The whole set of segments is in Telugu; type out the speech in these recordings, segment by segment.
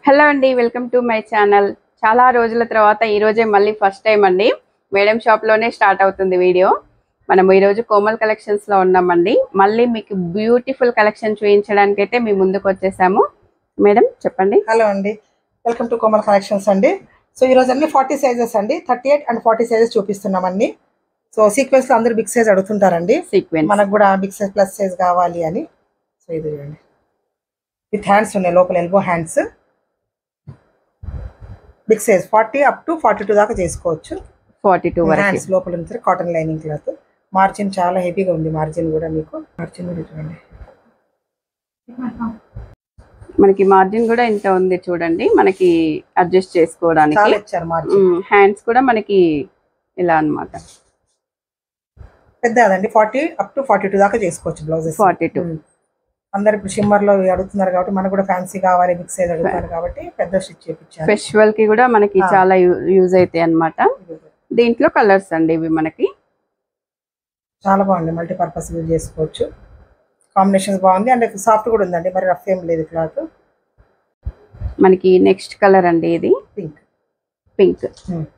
హలో అండి వెల్కమ్ టు మై ఛానల్ చాలా రోజుల తర్వాత ఈ రోజే మళ్ళీ ఫస్ట్ టైం అండి మేడం షాప్ లోనే స్టార్ట్ అవుతుంది వీడియో మనం ఈ రోజు కోమల్ కలెక్షన్స్ లో ఉన్నామండి మళ్ళీ మీకు బ్యూటిఫుల్ కలెక్షన్ చూపించడానికి అయితే మీ ముందుకు వచ్చేసాము మేడం చెప్పండి హలో అండి వెల్కమ్ టు కోమల్ కలెక్షన్స్ అండి సో ఈరోజు అన్ని ఫార్టీ సైజెస్ అండి thirty eight and forty sizes చూపిస్తున్నాం అన్ని సో సీక్వెన్స్ లో అందరూ బిగ్ సైజ్ అడుగుతుంటారండి సీక్వెన్స్ మనకు కూడా బిగ్ సైజ్ ప్లస్ సైజ్ కావాలి అని సో ఇది చూడండి విత్ హ్యాండ్స్ ఉన్నాయి లోపల elbow hands big size forty up to forty two దాకా చేసుకోవచ్చు ఫార్టీ టూ వరకు హ్యాండ్స్ లోపల నుంచి కాటన్ లైనింగ్ క్లాత్ మార్జిన్ చాలా హెవీగా ఉంది మార్జిన్ కూడా మీకు మార్జిన్ కూడా చూడండి మనకి మార్జిన్ కూడా ఇంత ఉంది చూడండి మనకి అడ్జస్ట్ చేసుకోవడానికి చాలా ఇచ్చారు మార్జిన్ హ్యాండ్స్ కూడా మనకి ఇలా అన్నమాట పెద్ద అదండి forty up to forty two దాకా చేసుకోవచ్చు బ్లౌజెస్ ఫార్టీ టూ అందరు ఇప్పుడు షిమ్మర్ లో అడుగుతున్నారు కాబట్టి మనకు కూడా ఫ్యాన్సీ కావాలి మిక్స్ అయ్యి అడుగుతున్నారు కాబట్టి పెద్ద స్టిచ్ చేపించాను ఫెస్టివల్ కి కూడా మనకి ఆ. చాలా యూజ్ అవుతాయి అన్నమాట దీంట్లో కలర్స్ అండి ఇవి మనకి చాలా బాగుంది మల్టీపర్పస్ యూజ్ చేసుకోవచ్చు కాంబినేషన్స్ బాగుంది అండ్ సాఫ్ట్ కూడా ఉందండి మరి రఫ్ ఏం లేదు క్లాత్ మనకి నెక్స్ట్ కలర్ అండి ఇది పింక్ పింక్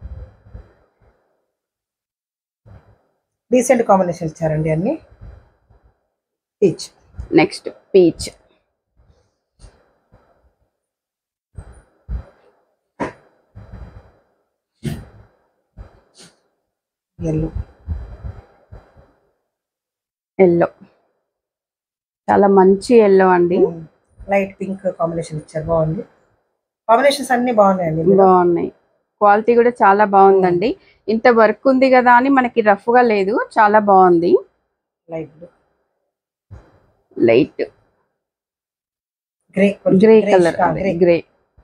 డీసెంట్ కాంబినేషన్ ఇచ్చారండి అన్ని peach next peach yellow yellow చాలా మంచి ఎల్లో అండి లైట్ పింక్ కాంబినేషన్ ఇచ్చారు బాగుంది కాంబినేషన్స్ అన్ని బాగున్నాయండి ఇందులో. బాగున్నాయి క్వాలిటీ కూడా చాలా బాగుందండి ఇంత వర్క్ ఉంది కదా అని మనకి రఫ్ గా లేదు చాలా బాగుంది light blue light grey grey colour grey grey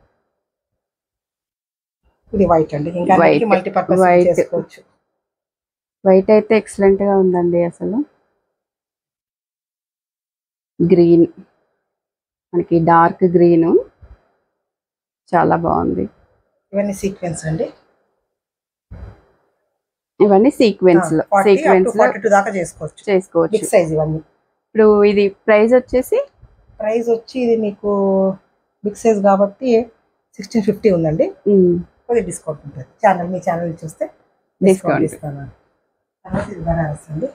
ఇది వైట్ అండి ఇంకా White. Multipurpose White. చేసుకోవచ్చు వైట్ అయితే ఎక్సలెంట్ గా ఉందండి అసలు గ్రీన్ మనకి డార్క్ గ్రీన్ చాలా బాగుంది ఇవన్నీ సీక్వెన్స్ అండి ఇవన్నీ సీక్వెన్స్ లో సీక్వెన్స్ లో ఫార్టీ టూ దాకా చేసుకోవచ్చు చేసుకోవచ్చు బిగ్ సైజ్ ఇవన్నీ ఇప్పుడు ఇది ప్రైస్ వచ్చేసి ప్రైస్ వచ్చి ఇది మీకు బిగ్ సైజ్ కాబట్టి సిక్స్టీన్ ఫిఫ్టీ ఉందండి ఉమ్, కొద్దిగా డిస్కౌంట్ ఉంటుంది ఛానల్ మీ ఛానల్ చూస్తే Discount. డిస్కౌంట్ ఇస్తాను తర్వాత ఇది బనారస్ అండి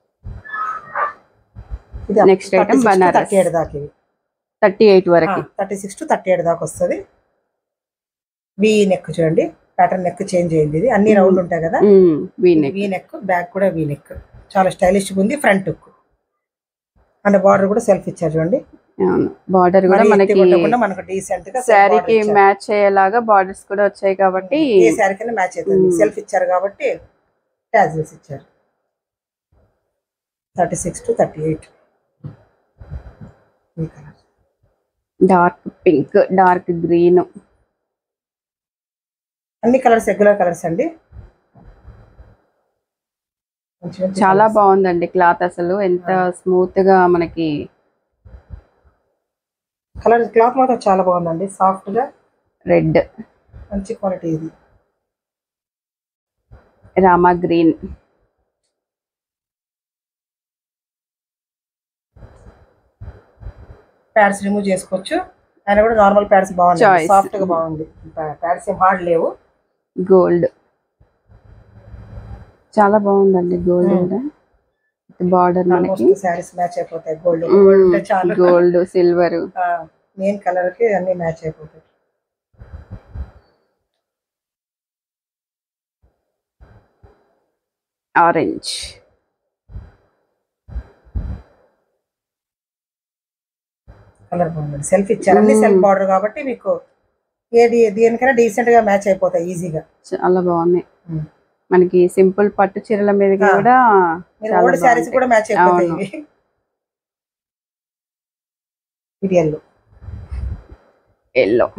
ఇది Next item బనారస్. థర్టీ ఏడు దాకా ఇది థర్టీ ఎయిట్ వరకు థర్టీ సిక్స్ టు థర్టీ ఏడు దాకా వస్తుంది వి నెక్ చూడండి ప్యాటర్న్ నెక్ చేంజ్ అయింది ఇది అన్ని రౌండ్ ఉంటాయి కదా వీనెక్ వీ నెక్ బ్యాక్ కూడా వీ నెక్ చాలా స్టైలిష్ ఉంది ఫ్రంట్ లుక్ అండ్ బార్డర్ కూడా సెల్ఫ్ ఇచ్చారు చూడండి అవును బార్డర్ కూడా మరి మనకి ఎత్తి కొట్టకుండా మనకు డీసెంట్ గా self శారీకి border ఇచ్చారు. మ్యాచ్ అయ్యేలాగా బార్డర్స్ కూడా వచ్చాయి కాబట్టి ఏ శారీ కన్నా మ్యాచ్ అవుతుంది మ్మ్. సెల్ఫ్ ఇచ్చారు కాబట్టి ట్యాజిల్స్ ఇచ్చారు thirty six to thirty eight dark pink dark green అన్ని కలర్స్ రెగ్యులర్ కలర్స్ అండి మంచి మంచి చాలా colours. బాగుందండి క్లాత్ అసలు ఎంత స్మూత్ గా మనకి కలర్ క్లాత్ మాత్రం చాలా బాగుందండి సాఫ్ట్ గా రెడ్ మంచి క్వాలిటీ ఇది రామా గ్రీన్ ప్యాడ్స్ రిమూవ్ చేసుకోవచ్చు ఆయన కూడా నార్మల్ ప్యాడ్స్ బాగున్నాయి Choice. సాఫ్ట్ గా బాగుంది ప్యాడ్స్ ఏం హార్డ్ లేవు గోల్డ్ చాలా బాగుందండి గోల్డ్ Hmm. కూడా బార్డర్ మనకి ఆల్మోస్ట్ శారీస్ మ్యాచ్ అయిపోతాయి గోల్డ్ గోల్డ్ ఉంటే చాలు గోల్డ్ సిల్వర్ మెయిన్ కలర్ కి అన్ని మ్యాచ్ అయిపోతాయి ఆరెంజ్ కలర్ బాగుంది సెల్ఫ్ ఇచ్చారు అన్ని మ్మ్. సెల్ఫ్ బార్డర్ కాబట్టి మీకు ఏది దేనికైనా డీసెంట్ గా మ్యాచ్ అయిపోతాయి ఈజీగా చాలా బాగున్నాయి Hmm. మనకి సింపుల్ పట్టు చీరల మీదకి Ah. కూడా మీరు చాలా ఓల్డ్ శారీస్ బాగుంటాయి. కూడా మ్యాచ్ అయిపోతాయి అవును. ఇవి ఇది yellow yellow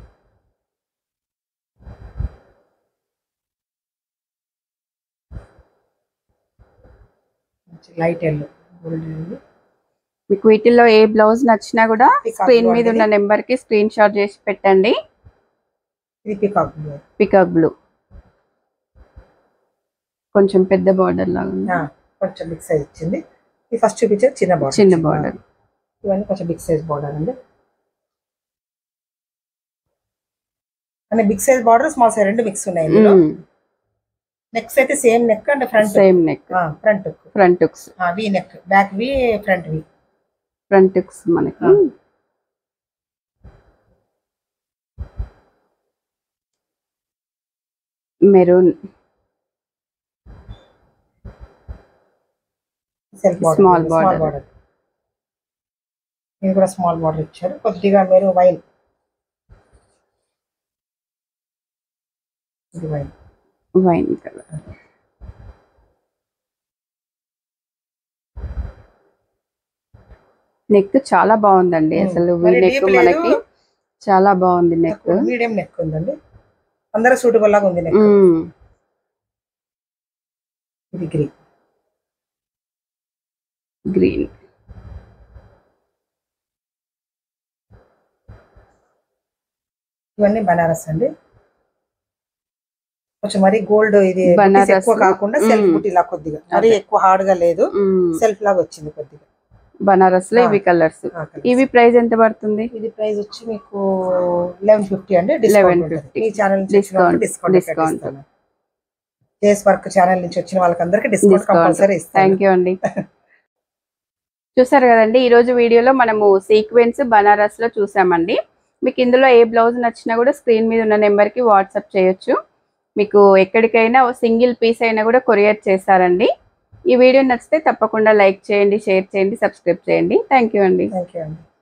light yellow gold yellow మీకు వీటిల్లో ఏ బ్లౌజ్ నచ్చినా కూడా Peacock స్క్రీన్ blue మీద ఉన్న అండి. నెంబర్ కి స్క్రీన్ షాట్ చేసి పెట్టండి ఇది పికాక్ బ్లూ పికప్ బ్లూ కొంచెం పెద్ద బార్డర్ లాగా ఉంది. కొంచెం బిగ్ సైజ్ ఇచ్చింది ఈ ఫస్ట్ చూపించేది చిన్న బార్డర్ చిన్న బార్డర్ ఇవన్నీ కొంచెం బిగ్ సైజ్ బార్డర్ అండి అంటే big size border small size రెండు మిక్స్ ఉన్నాయి ఇందులో నెక్స్ట్ అయితే same neck and front same neck front front hooks V neck back V front V front hooks మనకి ఆ. Maroon self Small border small border. Border ఇది కూడా స్మాల్ బార్డర్ ఇచ్చారు కొద్దిగా మీరు వైన్ ఇది వైన్ వైన్ కలర్ నెక్ చాలా బాగుందండి Hmm. అసలు మరి నెక్ deep లేదు. మనకి చాలా బాగుంది నెక్ మీడియం నెక్ ఉందండి అందరూ సూటబుల్ లాగా ఉంది నెక్ ఇది గ్రీన్ గ్రీన్ ఇవన్నీ బనారస్ అండి కొంచెం మరి గోల్డ్ ఇది బనారస్. booties ఎక్కువ కాకుండా సెల్ఫ్ మ్మ్. బుట్టి ఇలా కొద్దిగా మరి ఎక్కువ హార్డ్ గా లేదు సెల్ఫ్ లాగా వచ్చింది కొద్దిగా బనారస్ లో ఆ. ఇవి కలర్స్ ఆ colours. ఇవి ప్రైస్ ఎంత పడుతుంది ఇది ప్రైస్ వచ్చి మీకు లెవెన్ ఫిఫ్టీ అండి డిస్కౌంట్ 11.50. ఉంటుంది. మీ ఛానల్ నుంచి వచ్చిన Discount. వాళ్ళకి డిస్కౌంట్ Discount. ఇస్తాను చేస్ వర్క్ ఛానల్ నుంచి వచ్చిన వాళ్ళకందరికి డిస్కౌంట్ Discount. కంపల్సరీ ఇస్తాను థ్యాంక్ యూ అండి చూసారు కదండి ఈ రోజు వీడియోలో మనము సీక్వెన్స్ బనారస్ లో చూసామండి మీకు ఇందులో ఏ బ్లౌజ్ నచ్చినా కూడా స్క్రీన్ మీద ఉన్న నెంబర్ కి వాట్సాప్ చేయొచ్చు మీకు ఎక్కడికైనా సింగిల్ పీస్ అయినా కూడా కొరియర్ చేస్తారండి ఈ వీడియో నచ్చితే తప్పకుండా లైక్ చేయండి షేర్ చేయండి సబ్స్క్రైబ్ చేయండి థ్యాంక్ యూ అండి థ్యాంక్ యూ అండి